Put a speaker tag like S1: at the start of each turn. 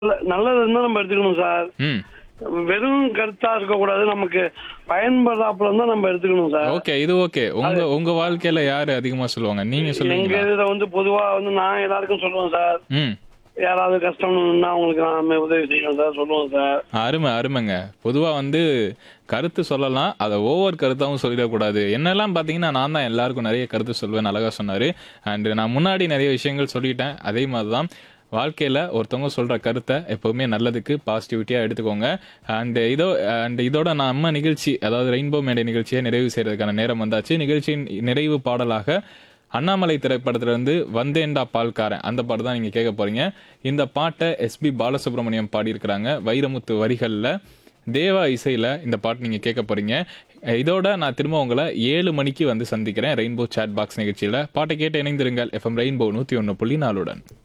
S1: நல்ல- நல்லது இருந்தா நம்ம எடுத்துக்கணும் சார்
S2: ம்
S1: வெறும் கருத்தா இருக்கக்கூடாது நமக்கு பயன்படுறாப்புல இருந்தா நம்ம எடுத்துக்கணும் சார்
S2: ஓகே இது ஓகே உங்க உங்க வாழ்க்கையில யாரு அதிகமா சொல்லுவாங்க நீங்க
S1: எங்க
S2: சொல்லுவீங்களா
S1: இதுல வந்து பொதுவா வந்து நான் எல்லாருக்கும் சொல்லுவேன் சார்
S2: ம்
S1: யாராவது கஷ்டம்னா அவங்களுக்கு நாம உதவி செய்யணும் சார் சொல்லுவோம் சார்
S2: அருமை அருமைங்க பொதுவாக வந்து கருத்து சொல்லலாம் அதை ஓவர் கருத்தாகவும் சொல்லிடக்கூடாது என்னெல்லாம் பார்த்தீங்கன்னா நான் தான் எல்லாருக்கும் நிறைய கருத்து சொல்வேன் அழகாக சொன்னார் அண்டு நான் முன்னாடி நிறைய விஷயங்கள் சொல்லிட்டேன் அதே மாதிரி தான் வாழ்க்கையில் ஒருத்தவங்க சொல்கிற கருத்தை எப்போவுமே நல்லதுக்கு பாசிட்டிவிட்டியாக எடுத்துக்கோங்க அண்டு இதோ அண்ட் இதோட நம்ம நிகழ்ச்சி அதாவது ரெயின்போ மேடை நிகழ்ச்சியை நிறைவு செய்கிறதுக்கான நேரம் வந்தாச்சு நிகழ்ச்சியின் நிறைவு பாடலாக அண்ணாமலை திரைப்படத்திலிருந்து வந்தேண்டா பால்காரன் அந்த பாட்டு தான் நீங்கள் கேட்க போறீங்க இந்த பாட்டை எஸ்பி பாலசுப்ரமணியம் பாடியிருக்கிறாங்க வைரமுத்து வரிகளில் தேவா இசையில் இந்த பாட்டு நீங்கள் கேட்க போறீங்க இதோட நான் திரும்ப உங்களை ஏழு மணிக்கு வந்து சந்திக்கிறேன் ரெயின்போ சேட் பாக்ஸ் நிகழ்ச்சியில் பாட்டை கேட்டு இணைந்திருங்கள் எஃப்எம் ரெயின்போ நூற்றி ஒன்று புள்ளி நாலுடன்